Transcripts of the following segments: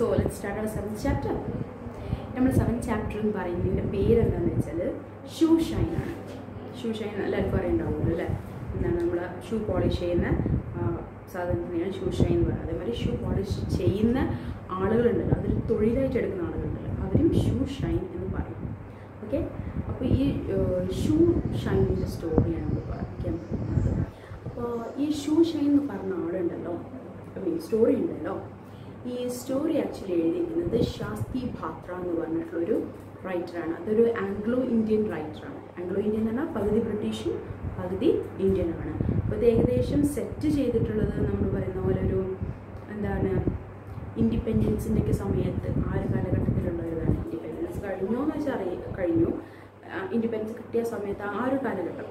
So let start our seven chapter നമ്മൾ seven chapter എന്ന് പറയുന്നതിൻ്റെ പേരെന്താണെന്ന് വെച്ചാൽ ഷൂ ഷൈൻ ആണ് ഷൂ ഷൈൻ എല്ലാവർക്കും അറിയുണ്ടാവുമല്ലോ അല്ലേ എന്താണ് നമ്മൾ ഷൂ പോളിഷ് ചെയ്യുന്ന ആ, സാധനത്തിനെയാണ് ഷൂ ഷൈൻ എന്ന് പറയുന്നത് അതേമാതിരി ഷൂ പോളിഷ് ചെയ്യുന്ന ആളുകളുണ്ടല്ലോ അതൊരു തൊഴിലായിട്ട് എടുക്കുന്ന ആളുകളുണ്ടല്ലോ അവരും ഷൂ ഷൈൻ എന്ന് പറയും ഓക്കെ അപ്പോൾ ഈ ഷൂ ഷൈനിൻ്റെ സ്റ്റോറിയാണ് നമ്മൾ പറയാൻ പോകുന്നത് അപ്പോൾ ഈ ഷൂ ഷൈൻ എന്ന് പറഞ്ഞ ആളുണ്ടല്ലോ ഐ മീൻ സ്റ്റോറി ഉണ്ടല്ലോ ഈ സ്റ്റോറി ആക്ച്വലി എഴുതിയിരിക്കുന്നത് ശാസ്തി ഭാത്ര എന്ന് പറഞ്ഞിട്ടുള്ളൊരു റൈറ്ററാണ് അതൊരു ആംഗ്ലോ ഇന്ത്യൻ റൈറ്ററാണ് ആംഗ്ലോ ഇന്ത്യൻ എന്ന് പറഞ്ഞാൽ പകുതി ബ്രിട്ടീഷും പകുതി ഇന്ത്യനാണ് അപ്പോൾ ഇത് ഏകദേശം സെറ്റ് ചെയ്തിട്ടുള്ളത് നമ്മൾ പറയുന്ന പോലെ ഒരു എന്താണ് ഇൻഡിപെൻഡൻസിൻ്റെ ഒക്കെ സമയത്ത് ആ ഒരു കാലഘട്ടത്തിലുള്ളതാണ് ഇൻഡിപെൻഡൻസ് കഴിഞ്ഞോ എന്ന് വെച്ചാൽ അറിയ കഴിഞ്ഞു ഇൻഡിപെൻഡൻസ് കിട്ടിയ സമയത്ത് ആ ഒരു കാലഘട്ടം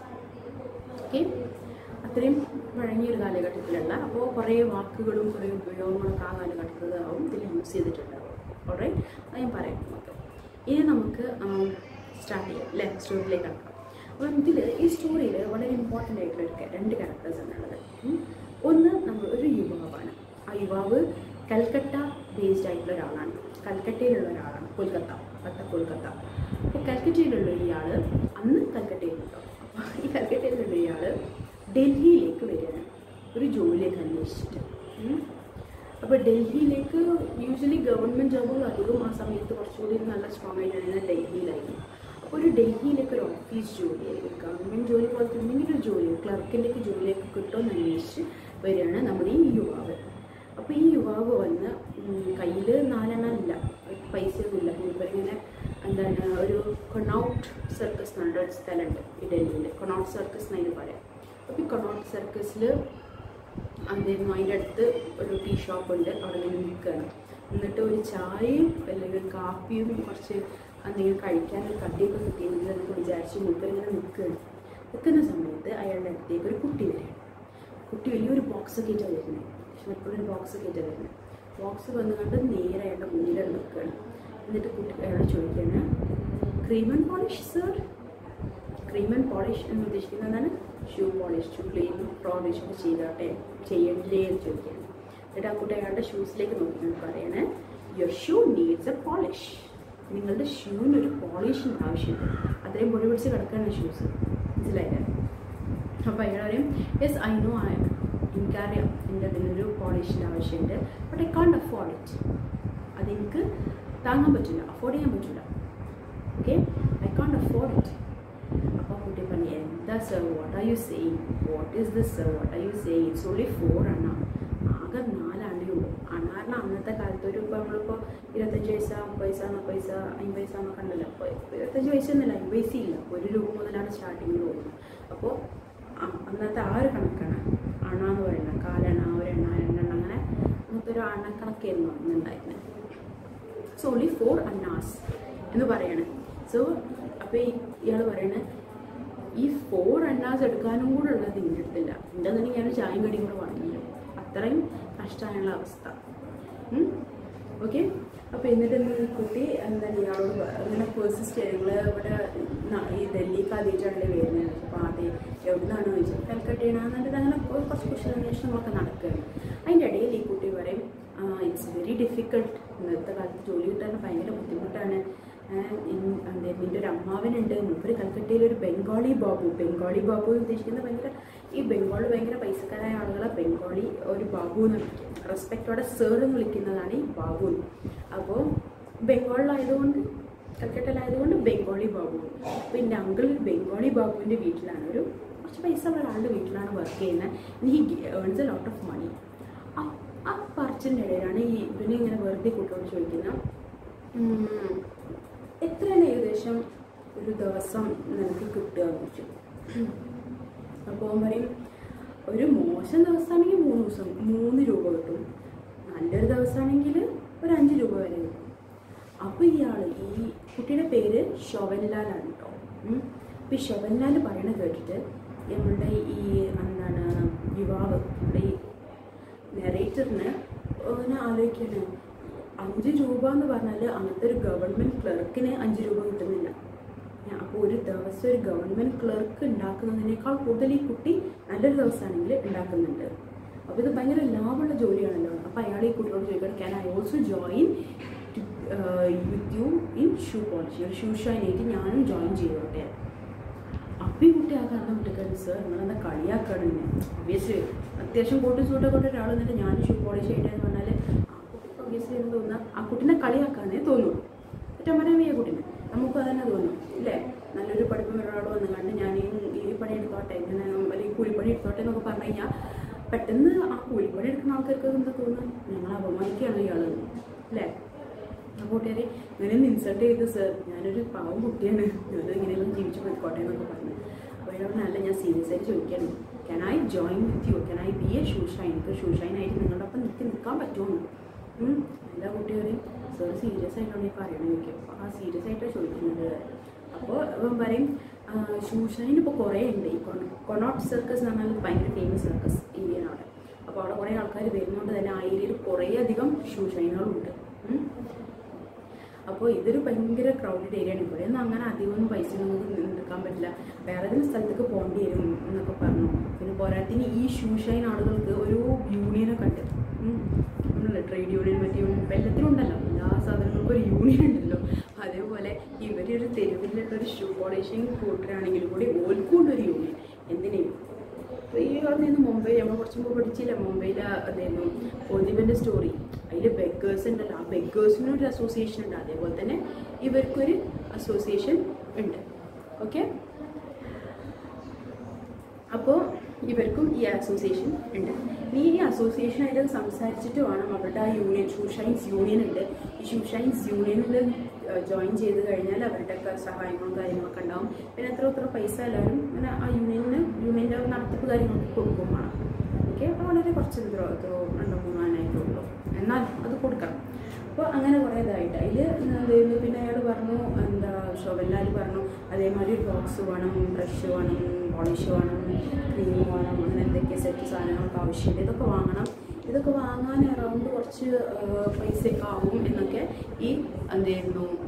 ഓക്കെ അത്രയും പഴങ്ങിയൊരു കാലഘട്ടത്തിലല്ല അപ്പോൾ കുറേ വാക്കുകളും കുറേ ഉപയോഗങ്ങളൊക്കെ ആ കാലഘട്ടത്തിലാവും ഇതിൽ യൂസ് ചെയ്തിട്ടുണ്ടാവും ഓൾറൈ അത് ഞാൻ പറയാം നമുക്ക് ഇനി നമുക്ക് സ്റ്റാർട്ട് ചെയ്യാം അല്ലേ സ്റ്റോറിയിലേക്ക് കടക്കാം അപ്പോൾ ഇതിൽ ഈ സ്റ്റോറിയിൽ വളരെ ഇമ്പോർട്ടൻ്റ് ആയിട്ടുള്ള ഒരു ca- രണ്ട് ക്യാരക്ടേഴ്സ് ആണുള്ളത് ഉം. ഒന്ന് നമ്മൾ ഒരു യുവാവാണ് ആ യുവാവ് കൽക്കട്ട ബേസ്ഡ് ആയിട്ടുള്ള ഒരാളാണ് കൽക്കട്ടയിലുള്ള ഒരാളാണ് കൊൽക്കത്ത കട്ട കൊൽക്കത്ത അപ്പോൾ കൽക്കട്ടയിലുള്ള ഇയാൾ അന്ന് കൽക്കട്ടയിലുണ്ടോ അപ്പോൾ ഈ കൽക്കട്ടയിലുള്ള ഇയാൾ ഡൽഹിയിലേക്ക് വരികയാണ് ഒരു ജോലിയൊക്കെ അന്വേഷിച്ചിട്ട് ഉം. അപ്പോൾ ഡൽഹിയിലേക്ക് യൂഷ്വലി ഗവൺമെൻറ് ജോബുകൾ അധികം ആ സമയത്ത് കുറച്ചുകൂടി നല്ല സ്ട്രോങ് ആയിട്ടാണ് ഡൽഹിയിലായിരുന്നു അപ്പോൾ ഒരു ഡൽഹിയിലേക്ക് ഒരു ഓഫീസ് ജോലി ഒരു ഗവൺമെൻറ് ജോലി പോലത്തെ എന്തെങ്കിലും ഒരു ജോലി ക്ലർക്കിൻ്റെ ഒക്കെ ജോലിയൊക്കെ കിട്ടുമെന്ന് അന്വേഷിച്ച് വരികയാണ് നമ്മുടെ ഈ യുവാവ് അപ്പോൾ ഈ യുവാവ് വന്ന് കയ്യിൽ നാലെണ്ണം ഇല്ല പൈസയൊന്നുമില്ല ഇവരിങ്ങനെ എന്താണ് ഒരു കൊണൗട്ട് സർക്കസ് എന്ന് പറഞ്ഞ ഒരു സ്ഥലമുണ്ട് ഈ ഡൽഹിയിൽ കൊണൗട്ട് സർക്കസ് എന്നതിന് പറയാം അപ്പോൾ ഈ കൊണൗട്ട് സർക്കസിൽ എന്തായിരുന്നു അതിൻ്റെ അടുത്ത് ഒരു ടീ ഷോപ്പ് ഉണ്ട് അവിടെ ഇങ്ങനെ നിൽക്കുകയാണ് എന്നിട്ട് ഒരു ചായയും അല്ലെങ്കിൽ ഒരു കാപ്പിയും കുറച്ച് എന്തെങ്കിലും കഴിക്കാൻ ഒരു കടിയൊക്കെ കിട്ടിയെങ്കിൽ എന്നൊക്കെ വിചാരിച്ച് മൂപ്പർ ഇങ്ങനെ നിൽക്കുകയാണ് നിൽക്കുന്ന സമയത്ത് അയാളുടെ അടുത്തേക്ക് ഒരു കുട്ടി വരികയാണ് കുട്ടി വലിയൊരു ബോക്സ് ഒക്കെ ആയിട്ടാണ് വരുന്നത് എപ്പോഴും ഒരു ബോക്സ് ഒക്കെ ആയിട്ടാണ് വരുന്നത് ബോക്സ് വന്ന് കണ്ട് നേരെ അയാളുടെ മുന്നിലാണ് നിൽക്കുകയാണ് എന്നിട്ട് കുട്ടി അയാളോട് ചോദിക്കുകയാണ് cream and polish sir cream and polish എന്ന് ഉദ്ദേശിക്കുന്നത് എന്താണ് shoe polish shoe clean polish ഒക്കെ ചെയ്തോട്ടെ ചെയ്യണ്ടേ എന്ന് ചോദിക്കുകയാണ് എന്നിട്ട് ആ കുട്ടി അയാളുടെ ഷൂസിലേക്ക് നോക്കിയിട്ട് പറയാണ് your shoe needs a polish നിങ്ങളുടെ ഷൂവിന് ഒരു പോളിഷിൻ്റെ ആവശ്യമുണ്ട് അത്രയും പൊടി പിടിച്ച് കിടക്കുകയാണ് ഷൂസ് മനസ്സിലായില്ലേ അപ്പോൾ അയാൾ പറയും യെസ് ഐ നോ ഐ എനിക്കറിയാം എൻ്റെ അതിനൊരു പോളിഷിൻ്റെ ആവശ്യമുണ്ട് but I can't afford it അതെനിക്ക് താങ്ങാൻ പറ്റില്ല അഫോർഡ് ചെയ്യാൻ പറ്റില്ല okay I can't afford it അപ്പോൾ കുട്ടി പറഞ്ഞു എന്താ sir what are you saying what is this sir what are you saying it's only four anna ആകെ നാലാണേ ഉള്ളൂ അണ്ണാറിന് അന്നത്തെ കാലത്ത് ഒരു ഇപ്പോൾ നമ്മളിപ്പോൾ ഇരുപത്തഞ്ച് പൈസ മുപ്പത് പൈസ നാൽപ്പത് പൈസ അമ്പത് പൈസ എന്നൊക്കെ ഉണ്ടല്ലോ അപ്പോൾ ഇരുപത്തഞ്ച് പൈസ ഒന്നുമില്ല അമ്പത് പൈസ ഇല്ല ഒരു രൂപ മുതലാണ് സ്റ്റാർട്ടിങ് തോന്നുന്നു അപ്പോൾ ആ, അന്നത്തെ ആ ഒരു കണക്കാണ് അണ എന്ന് പറയുന്നത് കാലെണ്ണ ഒരെണ്ണ രണ്ടെണ്ണ അങ്ങനെ അങ്ങനത്തെ ഒരു അണക്കണക്കായിരുന്നു അന്നുണ്ടായിരുന്നത് സോ ഓൺലി ഫോർ അന്നാസ് എന്ന് പറയാണ് സോ അപ്പോൾ ഇയാൾ പറയണേ ഈ ഫോർ അന്നാസ് എടുക്കാനും കൂടെ ഉള്ളത് എൻ്റെ അടുത്തില്ല ഉണ്ടെന്നുണ്ടെങ്കിൽ ഞാൻ ചായയും കടിയും കൂടെ വാങ്ങില്ല അത്രയും കഷ്ടമായുള്ള അവസ്ഥ ഓക്കെ അപ്പോൾ എന്നിട്ട് ഇന്ന് ഈ കുട്ടി എന്താണ് ഇയാളോട് പ- ഇങ്ങനെ പേഴ്സിസ്റ്റ് ഞങ്ങൾ ഇവിടെ ന- ഈ ഡൽഹിക്ക് ആദ്യമായിട്ടാണല്ലേ വരുന്നത് അപ്പോൾ ആദ്യം എവിടുന്നാണ് ചോദിച്ചത് കൽക്കട്ടയാണെന്ന് എന്നിട്ട് അങ്ങനെ കൊ- കുറച്ച് കുശലാന്വേഷണങ്ങളൊക്കെ നടക്കുകയാണ് അതിൻ്റെ ഇടയിൽ ഈ കുട്ടി പറയും ഇറ്റ്സ് വെരി ഡിഫിക്കൾട്ട് ഇന്നത്തെ കാലത്ത് ജോലി കിട്ടാൻ ഭയങ്കര ബുദ്ധിമുട്ടാണ് എന്താ എൻ്റെ ഒരു അമ്മാവനുണ്ട് മൂപ്പര് കൽക്കട്ടയിൽ ഒരു ബംഗാളി ബാബു ബംഗാളി ബാബു എന്ന് ഉദ്ദേശിക്കുന്നത് ഭയങ്കര ഈ ബംഗാൾ ഭയങ്കര പൈസക്കാരായ ആളുകളെ ബംഗാളി ഒരു ബാബു എന്ന് വിളിക്കും റെസ്പെക്റ്റോടെ സേർ എന്ന് വിളിക്കുന്നതാണ് ഈ ബാബു അപ്പോൾ ബംഗാളിലായതുകൊണ്ട് കൽക്കട്ടയിലായതുകൊണ്ട് ബംഗാളി ബാബു അപ്പോൾ എൻ്റെ അങ്കിൾ ഒരു ബംഗാളി ബാബുവിൻ്റെ വീട്ടിലാണ് ഒരു കുറച്ച് പൈസ ഉള്ള ഒരാളുടെ വീട്ടിലാണ് വർക്ക് ചെയ്യുന്നത് he earns a lot of money ആ പറച്ചിൻ്റെ ഇടയിലാണ് ഈ ഇവനെ ഇങ്ങനെ വെറുതെ കുട്ടിയോട് ചോദിക്കുന്നത് ഉം, എത്രയാണ് ഏകദേശം ഒരു ദിവസം നിനക്ക് കിട്ടുക എന്ന് ചോദിച്ചു അപ്പോൾ അവൻ പറയും ഒരു മോശം ദിവസമാണെങ്കിൽ മൂന്ന് ദിവസം മൂന്ന് രൂപ കിട്ടും നല്ലൊരു ദിവസമാണെങ്കിൽ ഒരു അഞ്ച് രൂപ വരെ കിട്ടും അപ്പോൾ ഇയാൾ ഈ കുട്ടിയുടെ പേര് ഷൊവൻലാലാണ് കേട്ടോ അപ്പോൾ ഈ ഷൊവൻലാൽ പറയണ കേട്ടിട്ട് നമ്മളുടെ ഈ എന്താണ് യുവാവ് നമ്മുടെ ഈ നെറേറ്ററിന് ഇങ്ങനെ ആലോചിക്കണേ അഞ്ച് രൂപ എന്ന് പറഞ്ഞാൽ അന്നത്തെ ഒരു ഗവൺമെൻറ് ക്ലർക്കിന് അഞ്ച് രൂപ കിട്ടുന്നില്ല അപ്പോൾ ഒരു ദിവസം ഒരു ഗവൺമെൻറ് ക്ലർക്ക് ഉണ്ടാക്കുന്നതിനേക്കാൾ കൂടുതൽ ഈ കുട്ടി നല്ലൊരു ദിവസമാണെങ്കിൽ ഉണ്ടാക്കുന്നുണ്ട് അപ്പോൾ ഇത് ഭയങ്കര ലാഭമുള്ള ജോലിയാണല്ലോ അപ്പോൾ അപ്പോൾ അയാൾ ഈ കുട്ടിയോട് ചോദിക്കണം can I also join with you in shoe polish ഒരു ഷൂ ഷൈനായിട്ട് ഞാനും ജോയിൻ ചെയ്തോട്ടെ അപ്പം ഈ കുട്ടി ആ കാരണം വിട്ടിക്കാണ് സാർ നിങ്ങളെന്താ കളിയാക്കാണ് എന്നെ ഒബ്വിയസ്ലി അത്യാവശ്യം കോട്ടും സൂട്ടൊക്കെ കൊണ്ട് ഒരാൾ എന്നിട്ട് ഞാൻ ഷൂ പോളിഷ് ചെയ്യട്ടെന്ന് പറഞ്ഞാൽ ആ കുട്ടിക്ക് ഒബ്വിയസ്ലി എന്ന് തോന്നുക ആ കുട്ടീനെ കളിയാക്കാന്നേ തോന്നുള്ളൂ ഏറ്റവും പറയാൻ വയ്യ കുട്ടീനെ നമുക്ക് അതന്നെ തോന്നും ഇല്ലേ നല്ലൊരു പഠിപ്പും ഒരാൾ വന്നു കണ്ട് ഞാൻ ഈ ഈ പണി എടുത്തോട്ടെ ഇങ്ങനെ അല്ലെങ്കിൽ കൂലിപ്പണി എടുത്തോട്ടെ എന്നൊക്കെ പറഞ്ഞു കഴിഞ്ഞാൽ പെട്ടെന്ന് ആ കൂലിപ്പണി എടുക്കുന്ന ആൾക്കാർക്ക് എന്താ തോന്നുക ഞങ്ങൾ അപമാനിക്കുകയാണ് ഇയാൾ അല്ലേ ആ കൂട്ടുകാരെ ഇങ്ങനെ ഇൻസൾട്ട് ചെയ്ത് സർ ഞാനൊരു പാവം കുട്ടിയാണ് ഞാൻ ഇങ്ങനെയൊന്നും ജീവിച്ചു പോയിക്കോട്ടെ എന്നൊക്കെ പറഞ്ഞു അപ്പോൾ അയാൾ നല്ല ഞാൻ സീരിയസ് ആയിട്ട് ചോദിക്കാണ് can I join with you can I be a shoe shine ഇപ്പോൾ ഷൂ ഷൈൻ ആയിട്ട് നിങ്ങളുടെ ഒപ്പം നിൽക്കി നിൽക്കാൻ പറ്റുമോ എല്ലാ കുട്ടികളെയും സർ സീരിയസ് ആയിട്ടാണ് ഈ പറയണത് എനിക്ക് അപ്പോൾ ആ സീരിയസ് ആയിട്ടാണ് ചോദിക്കുന്നത് അപ്പോൾ ഇവൻ പറയും ഷൂ ഷൈൻ ഇപ്പോൾ കുറേ ഉണ്ട് ഈ കൊണോട്ട് സർക്കസ് എന്ന് പറഞ്ഞാൽ ഭയങ്കര ഫേമസ് സർക്കസ് ഇന്ത്യയാണ് അവിടെ അപ്പോൾ അവിടെ കുറേ ആൾക്കാർ വരുന്നതുകൊണ്ട് തന്നെ ആ ഏരിയയിൽ കുറേ അധികം ഷൂ ഷൈനുകളുണ്ട് ഉം. അപ്പോൾ ഇതൊരു ഭയങ്കര ക്രൗഡഡ് ഏരിയ ആണ് ഇവിടെ ഒന്നും അങ്ങനെ അധികമൊന്നും പൈസ നമുക്ക് നിൽക്കാൻ പറ്റില്ല വേറെ ഏതെങ്കിലും സ്ഥലത്തേക്ക് പോകേണ്ടി വരും എന്നൊക്കെ പറഞ്ഞു പിന്നെ പോരാത്തിന് ഈ ഷൂ ഷൈൻ ആളുകൾക്ക് ഒരു യൂണിയനൊക്കെ ഉണ്ട് നമ്മളല്ലേ ട്രേഡ് യൂണിയൻ മറ്റേ യൂണിയൻ ഇപ്പം എല്ലാത്തിനും ഉണ്ടല്ലോ എല്ലാ സാധനങ്ങൾക്കും ഒരു യൂണിയൻ ഉണ്ടല്ലോ അതേപോലെ ഇവരൊരു തെരുവിലുള്ള ഒരു ഷൂ പോളിഷിങ് കൂട്ടരാണെങ്കിൽ കൂടി ഓൽക്കും ഉണ്ട് ഒരു യൂണിയൻ എന്തിനേയും അപ്പോൾ ഈ പറഞ്ഞിരുന്നു മുംബൈ നമ്മൾ കുറച്ച് മുമ്പ് പഠിച്ചില്ല മുംബൈയിലെ അതായിരുന്നു ഒലിവൻ്റെ സ്റ്റോറി അതിൽ ബെഗേഴ്സ് ഉണ്ടല്ലോ ആ ബെഗേഴ്സിന് ഒരു അസോസിയേഷൻ ഉണ്ട് അതേപോലെ തന്നെ ഇവർക്കൊരു അസോസിയേഷൻ ഉണ്ട് ഓക്കെ അപ്പോൾ ഇവർക്കും ഈ അസോസിയേഷൻ ഉണ്ട് നീ ഈ അസോസിയേഷനായിട്ട് സംസാരിച്ചിട്ട് വേണം അവരുടെ ആ യൂണിയൻ ഷൂഷൈൻസ് യൂണിയൻ ഉണ്ട് ഈ ഷൂഷൈൻസ് യൂണിയനിൽ ജോയിൻ ചെയ്ത് കഴിഞ്ഞാൽ അവരുടെയൊക്കെ സഹായങ്ങളും കാര്യങ്ങളൊക്കെ ഉണ്ടാവും പിന്നെ എത്ര എത്ര പൈസ എല്ലാവരും ഇങ്ങനെ ആ യൂണിയനിന് യൂണിയൻ്റെ നടത്തിപ്പ് കാര്യങ്ങളൊക്കെ കൊടുക്കും വേണം ഓക്കെ അപ്പോൾ വളരെ കുറച്ച് എത്രയോ എത്രയോ രണ്ടോ മൂന്നോ ആയിട്ടുള്ളൂ എന്നാൽ അത് കൊടുക്കണം അപ്പോൾ അങ്ങനെ കുറേ ഇതായിട്ട് അതിൽ എന്തായിരുന്നു പിന്നെ അയാൾ പറഞ്ഞു എന്താ ഷോവെല്ലാൽ പറഞ്ഞു അതേമാതിരി ഒരു ബോക്സ് വേണം ബ്രഷ് വേണം പോളിഷ് വേണം ക്രീം വേണം അങ്ങനെ എന്തൊക്കെ സെറ്റ് സാധനങ്ങളൊക്കെ ആവശ്യമുണ്ട് ഇതൊക്കെ വാങ്ങണം ഇതൊക്കെ വാങ്ങാൻ അറൗണ്ട് കുറച്ച് പൈസയൊക്കെ ആവും എന്നൊക്കെ ഈ എന്തായിരുന്നു